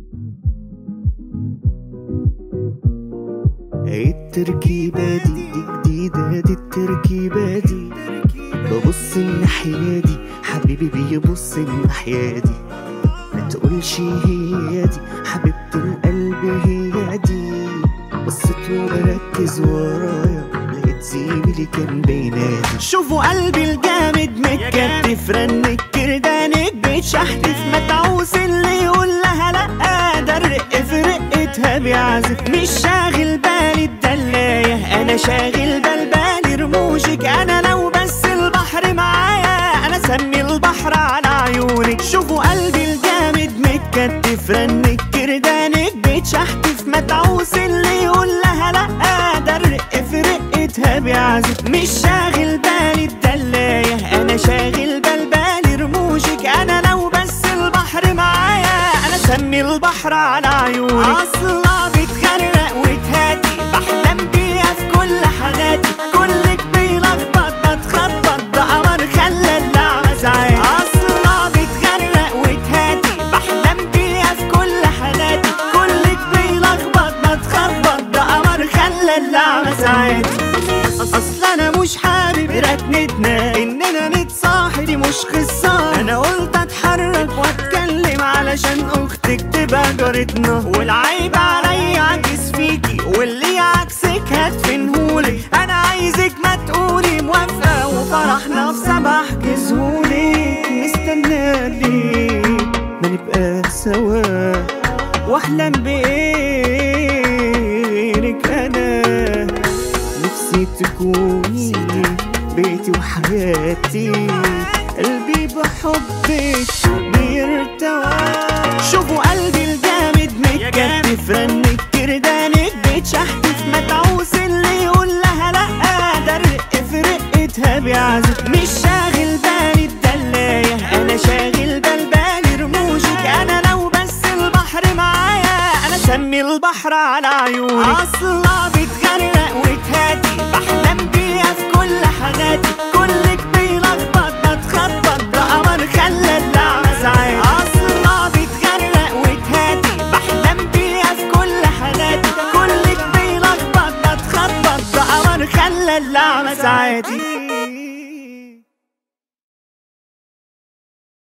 التركيبة دي دي جديدة دي التركيبة دي ببص الناحية دي حبيبي بيبص الناحية دي ما تقولش هي دي حبيبة القلب هي دي بصيت وبركز ورايا لقيت زميلي كان بينادي شوفوا قلبي الجامد متكتف رنك كردانك بيتشحتف ما تعوز اللي يقول لها لا ده الرق في رقتها بيعزف مش شاغل بالي الدلاية انا شاغل بال بالي رموشك انا لو بس البحر معايا انا سمي البحر على عيونك شوفوا قلبي الجامد متكتف رنك كردانك بيتشحتف ما تعوز اللي يقول لها لا ده الرق في رقتها بيعزف مش شاغل بالي الدلاية انا شاغل بال بالي رموشك انا لو بس البحر معايا انا سمي البحر على عيونك اصلا بتغرق وتهادي بحلم بيها في كل حاجاتي كلك بيلخبط بتخبط ده قمر خلى اللعبة زعاني اصلا بتغرق وتهادي بحلم بيها في كل حالاتي كلك بيلخبط بتخبط ده قمر خلى اللعبة زعاني اصل انا مش حابب ركنتنا اننا نتصاحب دي مش قصه انا قلت اتحرك واتكلم علشان اختك تبقى جارتنا والعيب عليا عكس فيكي واللي عكسك هدفنهولك انا عايزك ما تقولي موافقه وفرحنا في سبع كسهولك مستنالي ما نبقى سوا واحلم بغيرك انا نفسي تكوني بيتي وحياتي قلبي بحبك بيرتوى شوفوا قلبي الجامد متكتف رنك كردانك بيتشحتف ما تعوز اللي يقول لها لا ده الرق في رقتها بيعزف مش شاغل بالي الدلاية انا شاغل بال بالي رموشك انا لو بس البحر معايا انا سمي البحر على عيونك اصلا بتغرق وتهادي بحلم بيها في كل حاجاتي كلك بيلخبط بتخبط ده قمر خلى اللعبة زعاني اصلا بتغرق وتهادي بحلم بيها في كل حالاتي كلك بيلخبط بتخبط ده قمر خلى اللعبة زعاني